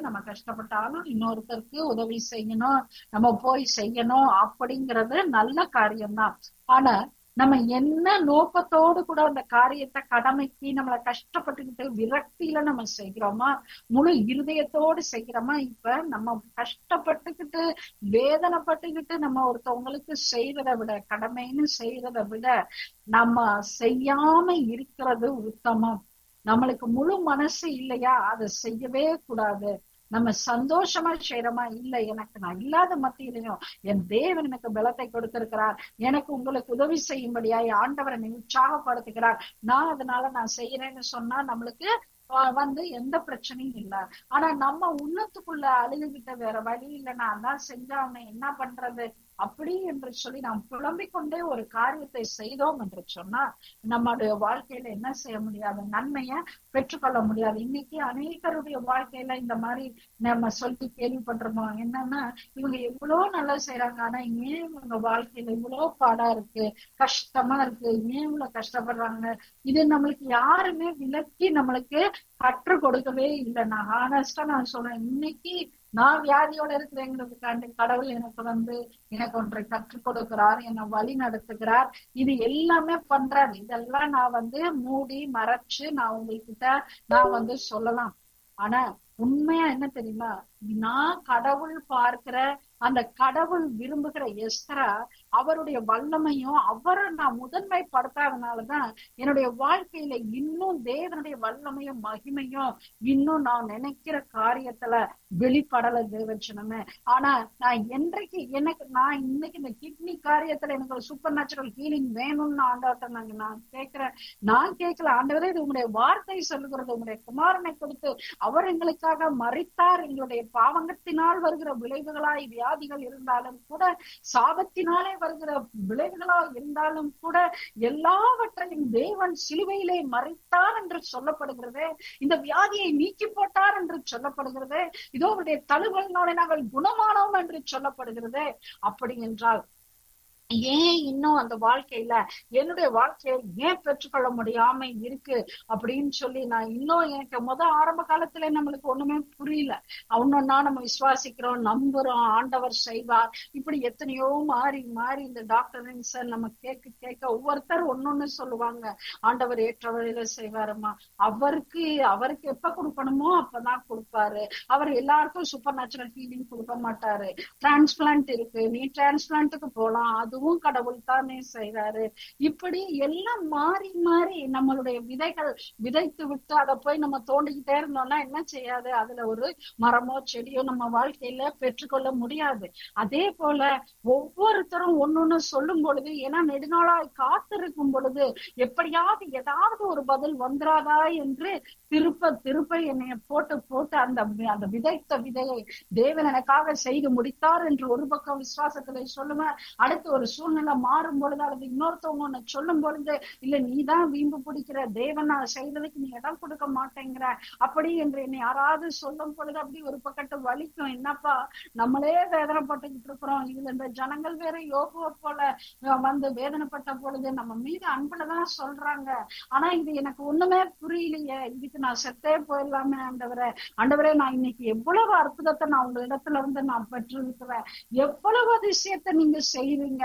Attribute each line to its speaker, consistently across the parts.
Speaker 1: நம்ம கஷ்டப்பட்டாலும் இன்னொருத்தருக்கு உதவி செய்யணும் நம்ம போய் செய்யணும் அப்படிங்கிறது நல்ல காரியம்தான் ஆனா நம்ம என்ன நோக்கத்தோடு கூட அந்த காரியத்தை கடமைக்கு நம்மளை கஷ்டப்பட்டுக்கிட்டு விரக்தியில நம்ம செய்கிறோமா முழு இருதயத்தோடு செய்கிறோமா இப்ப நம்ம கஷ்டப்பட்டுக்கிட்டு வேதனைப்பட்டுக்கிட்டு நம்ம ஒருத்தவங்களுக்கு செய்யறதை விட கடமைன்னு செய்யறதை விட நம்ம செய்யாம இருக்கிறது உத்தமம் நம்மளுக்கு முழு மனசு இல்லையா அதை செய்யவே கூடாது நம்ம சந்தோஷமா செய்யறோமா இல்ல எனக்கு நான் இல்லாத மத்தியிலையும் என் தேவன் எனக்கு பலத்தை கொடுத்திருக்கிறார் எனக்கு உங்களுக்கு உதவி செய்யும்படியாய் ஆண்டவர் என்னை உற்சாகப்படுத்துகிறார் நான் அதனால நான் செய்யறேன்னு சொன்னா நம்மளுக்கு வந்து எந்த பிரச்சனையும் இல்ல ஆனா நம்ம உள்ளத்துக்குள்ள அழுதுகிட்ட வேற வழி இல்ல நான் தான் செஞ்சா அவனை என்ன பண்றது அப்படி என்று சொல்லி நாம் புலம்பிக் கொண்டே ஒரு காரியத்தை செய்தோம் என்று சொன்னா நம்முடைய வாழ்க்கையில என்ன செய்ய முடியாது நன்மைய பெற்றுக்கொள்ள முடியாது இன்னைக்கு அநேகருடைய வாழ்க்கையில இந்த மாதிரி நம்ம சொல்லி கேள்விப்பட்டிருந்தோம் என்னன்னா இவங்க எவ்வளவு நல்லா செய்யறாங்க ஆனா ஏன் இவங்க வாழ்க்கையில இவ்வளவு பாடா இருக்கு கஷ்டமா இருக்கு ஏன் இவ்வளவு கஷ்டப்படுறாங்க இது நம்மளுக்கு யாருமே விலக்கி நம்மளுக்கு கற்றுக் கொடுக்கவே இல்லை நான் ஹானஸ்டா நான் சொல்றேன் இன்னைக்கு நான் வியாதியோட இருக்கிறேங்கிறதுக்காண்டி கடவுள் எனக்கு வந்து எனக்கு ஒன்றை கற்றுக் கொடுக்கிறார் என்னை வழி நடத்துகிறார் இது எல்லாமே பண்றாரு இதெல்லாம் நான் வந்து மூடி மறைச்சு நான் உங்ககிட்ட நான் வந்து சொல்லலாம் ஆனா உண்மையா என்ன தெரியுமா நான் கடவுள் பார்க்கிற அந்த கடவுள் விரும்புகிற எஸ்தரா அவருடைய வல்லமையும் அவரை நான் முதன்மைப்படுத்தாதனாலதான் என்னுடைய வாழ்க்கையில இன்னும் தேவனுடைய வல்லமையும் மகிமையும் இன்னும் நான் நினைக்கிற காரியத்துல வெளிப்படல தேவச்சனமே ஆனா நான் என்றைக்கு எனக்கு நான் இன்னைக்கு இந்த கிட்னி காரியத்துல எனக்கு ஒரு சூப்பர் நேச்சுரல் ஹீலிங் வேணும்னு ஆண்டவர்கிட்ட நாங்க நான் கேட்கிறேன் நான் கேட்கல ஆண்டவரே இது உங்களுடைய வார்த்தை சொல்லுகிறது உங்களுடைய குமாரனை கொடுத்து அவர் எங்களுக்காக மறித்தார் எங்களுடைய பாவங்கத்தினால் வருகிற விளைவுகளாய் வியாதிகள் இருந்தாலும் கூட சாபத்தினாலே வருகிற விளைவுகளா இருந்தாலும் கூட எல்லாவற்றையும் தேவன் சிலுவையிலே மறைத்தார் என்று சொல்லப்படுகிறது இந்த வியாதியை நீக்கி போட்டார் என்று சொல்லப்படுகிறது இதோ அவருடைய தழுவலினாலே நாங்கள் குணமானோம் என்று சொல்லப்படுகிறது அப்படி என்றால் ஏன் இன்னும் அந்த வாழ்க்கையில என்னுடைய வாழ்க்கையை ஏன் பெற்றுக்கொள்ள முடியாம இருக்கு அப்படின்னு சொல்லி நான் இன்னும் எனக்கு முத ஆரம்ப காலத்துல நம்மளுக்கு ஒண்ணுமே புரியல ஒன்னொன்னா நம்ம விசுவாசிக்கிறோம் நம்புறோம் ஆண்டவர் செய்வார் இப்படி எத்தனையோ மாறி மாறி இந்த டாக்டர் சார் நம்ம கேட்க கேட்க ஒவ்வொருத்தர் ஒன்னொன்னு சொல்லுவாங்க ஆண்டவர் ஏற்ற வழியில செய்வாருமா அவருக்கு அவருக்கு எப்ப கொடுக்கணுமோ அப்பதான் கொடுப்பாரு அவர் எல்லாருக்கும் சூப்பர் நேச்சுரல் ஹீலிங் கொடுக்க மாட்டாரு டிரான்ஸ்பிளான்ட் இருக்கு நீ டிரான்ஸ்பிளான்ட்டுக்கு போலாம் அது அதுவும் கடவுள் தானே செய்யறாரு இப்படி எல்லாம் மாறி மாறி நம்மளுடைய விதைகள் விதைத்து விட்டு அதை போய் நம்ம தோண்டிக்கிட்டே இருந்தோம்னா என்ன செய்யாது அதுல ஒரு மரமோ செடியோ நம்ம வாழ்க்கையில பெற்றுக்கொள்ள முடியாது அதே போல ஒவ்வொருத்தரும் ஒன்னொன்னு சொல்லும் பொழுது ஏன்னா நெடுநாளாய் காத்திருக்கும் பொழுது எப்படியாவது ஏதாவது ஒரு பதில் வந்துராதா என்று திருப்ப திருப்ப என்னைய போட்டு போட்டு அந்த அந்த விதைத்த விதையை தேவன் எனக்காக செய்து முடித்தார் என்று ஒரு பக்கம் விசுவாசத்துல சொல்லுவேன் அடுத்து ஒரு சூழ்நிலை மாறும் பொழுது அல்லது இன்னொருத்தவங்க உன்னை சொல்லும் பொழுது இல்ல நீதான் வீம்பு பிடிக்கிற தேவன் நான் செய்யறதுக்கு நீ இடம் கொடுக்க மாட்டேங்கிற அப்படி என்று என்னை யாராவது சொல்லும் பொழுது அப்படி ஒரு பக்கத்து வலிக்கும் என்னப்பா நம்மளே வேதனைப்பட்டுக்கிட்டு இருக்கிறோம் இதுல இந்த ஜனங்கள் வேற யோகுவ போல வந்து வேதனைப்பட்ட பொழுது நம்ம மீது அன்புலதான் சொல்றாங்க ஆனா இது எனக்கு ஒண்ணுமே புரியலையே இதுக்கு நான் செத்தே போயிடலாமே ஆண்டவரே ஆண்டவரே நான் இன்னைக்கு எவ்வளவு அற்புதத்தை நான் உங்க இடத்துல இருந்து நான் பெற்றிருக்கிறேன் எவ்வளவு அதிசயத்தை நீங்க செய்வீங்க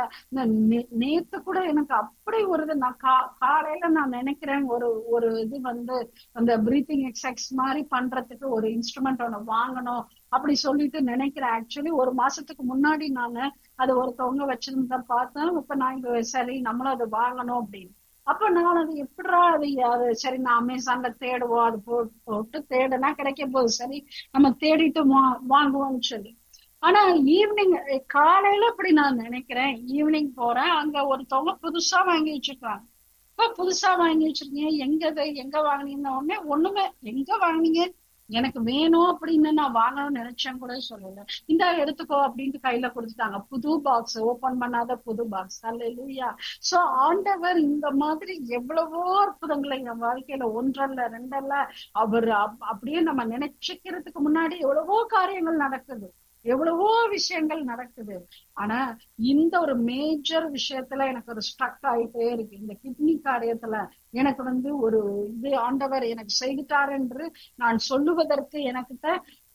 Speaker 1: நேத்து கூட எனக்கு அப்படி ஒரு இது நான் கா காலையில நான் நினைக்கிறேன் ஒரு ஒரு இது வந்து அந்த பிரீத்திங் எக்ஸசைஸ் மாதிரி பண்றதுக்கு ஒரு இன்ஸ்ட்ருமெண்ட் ஒண்ணு வாங்கணும் அப்படி சொல்லிட்டு நினைக்கிறேன் ஆக்சுவலி ஒரு மாசத்துக்கு முன்னாடி நானு அது ஒருத்தவங்க வச்சிருந்த பார்த்தேன் இப்ப நான் இங்க சரி நம்மளும் அதை வாங்கணும் அப்படின்னு அப்ப நான் அது எப்படிடா அது அது சரி நான் அமேசான்ல தேடுவோம் அது போட்டு போட்டு தேடுனா கிடைக்க போகுது சரி நம்ம தேடிட்டு வாங்குவோம்னு சொல்லி ஆனா ஈவினிங் காலையில இப்படி நான் நினைக்கிறேன் ஈவினிங் போறேன் அங்க ஒருத்தவங்க புதுசா வாங்கி வச்சிருக்காங்க இப்ப புதுசா வாங்கி வச்சிருக்கீங்க எங்க எங்க வாங்கினீங்கன்னு உடனே ஒண்ணுமே எங்க வாங்கினீங்க எனக்கு வேணும் அப்படின்னு நான் வாங்கணும்னு நினைச்சேன் கூட சொல்லல இந்த எடுத்துக்கோ அப்படின்ட்டு கையில கொடுத்துட்டாங்க புது பாக்ஸ் ஓபன் பண்ணாத புது பாக்ஸ் அல்ல சோ ஆண்டவர் இந்த மாதிரி எவ்வளவோ அற்புதங்களை என் வாழ்க்கையில ஒன்றல்ல ரெண்டல்ல அவர் அப்படியே நம்ம நினைச்சுக்கிறதுக்கு முன்னாடி எவ்வளவோ காரியங்கள் நடக்குது எவ்வளவோ விஷயங்கள் நடக்குது ஆனா இந்த ஒரு மேஜர் விஷயத்துல எனக்கு ஒரு ஸ்ட்ரக் ஆயிட்டே இருக்கு இந்த கிட்னி காரியத்துல எனக்கு வந்து ஒரு இது ஆண்டவர் எனக்கு செய்துட்டார் என்று நான் சொல்லுவதற்கு எனக்கிட்ட